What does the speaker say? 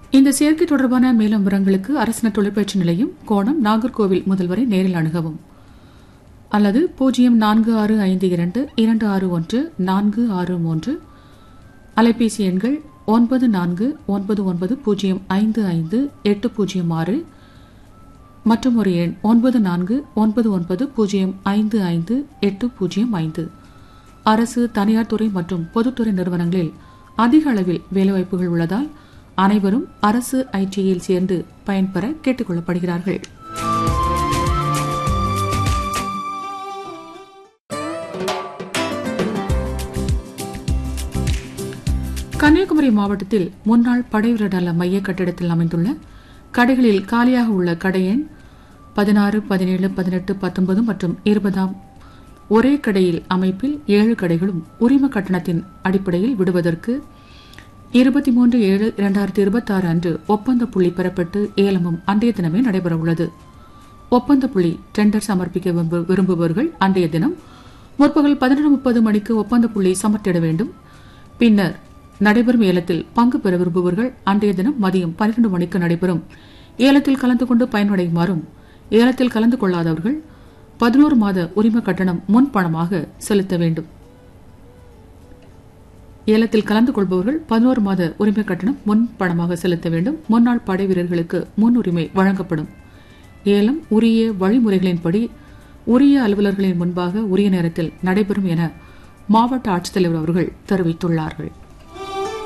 இந்த சேர்க்கை தொடர்பான மேலும் விவரங்களுக்கு அரசின தொழிற்பயிற்சி நிலையம் கோணம் நாகர்கோவில் முதல்வரை நேரில் அணுகவும் அல்லது பூஜ்ஜியம் நான்கு ஆறு ஐந்து இரண்டு இரண்டு ஆறு ஒன்று நான்கு ஆறு மூன்று அலைபேசி எண்கள் ஒன்பது நான்கு ஒன்பது ஒன்பது பூஜ்ஜியம் ஐந்து ஐந்து எட்டு பூஜ்ஜியம் ஆறு மற்றும் ஒரு எண் ஒன்பது நான்கு ஒன்பது ஒன்பது பூஜ்ஜியம் ஐந்து ஐந்து எட்டு பூஜ்ஜியம் ஐந்து அரசு தனியார் துறை மற்றும் பொதுத்துறை நிறுவனங்களில் அதிக அளவில் வேலைவாய்ப்புகள் உள்ளதால் அனைவரும் அரசு ஐடியில் சேர்ந்து பயன்பெற கேட்டுக் கொள்ளப்படுகிறார்கள் கன்னியாகுமரி மாவட்டத்தில் முன்னாள் படைவீரர் நல மைய கட்டிடத்தில் அமைந்துள்ள கடைகளில் காலியாக உள்ள கடை எண் பதினாறு பதினேழு பதினெட்டு பத்தொன்பது மற்றும் இருபதாம் ஒரே கடையில் அமைப்பில் ஏழு கடைகளும் உரிம கட்டணத்தின் அடிப்படையில் விடுவதற்கு இருபத்தி மூன்று ஏழு இரண்டாயிரத்தி இருபத்தி ஆறு அன்று ஒப்பந்த புள்ளி பெறப்பட்டு ஏலமும் அன்றைய தினமே நடைபெறவுள்ளது ஒப்பந்த புள்ளி டெண்டர் சமர்ப்பிக்க விரும்பு- விரும்புபவர்கள் அன்றைய தினம் முற்பகல் பதினொன்று முப்பது மணிக்கு ஒப்பந்த புள்ளி சமர்த்திட வேண்டும் பின்னர் நடைபெறும் ஏலத்தில் பங்கு பெற விரும்புபவர்கள் அன்றைய தினம் மதியம் பன்னிரண்டு மணிக்கு நடைபெறும் ஏலத்தில் கலந்து கொண்டு பயனடையுமாறும் ஏலத்தில் கலந்து கொள்ளாதவர்கள் பதினோரு மாத உரிம கட்டணம் முன் பணமாக செலுத்த வேண்டும் ஏலத்தில் கலந்து கொள்பவர்கள் பதினோரு மாத உரிமை கட்டணம் முன் பணமாக செலுத்த வேண்டும் முன்னாள் படை வீரர்களுக்கு முன்னுரிமை வழங்கப்படும் ஏலம் உரிய வழிமுறைகளின்படி உரிய அலுவலர்களின் முன்பாக உரிய நேரத்தில் நடைபெறும் என மாவட்ட ஆட்சித்தலைவர் அவர்கள் தெரிவித்துள்ளார்கள்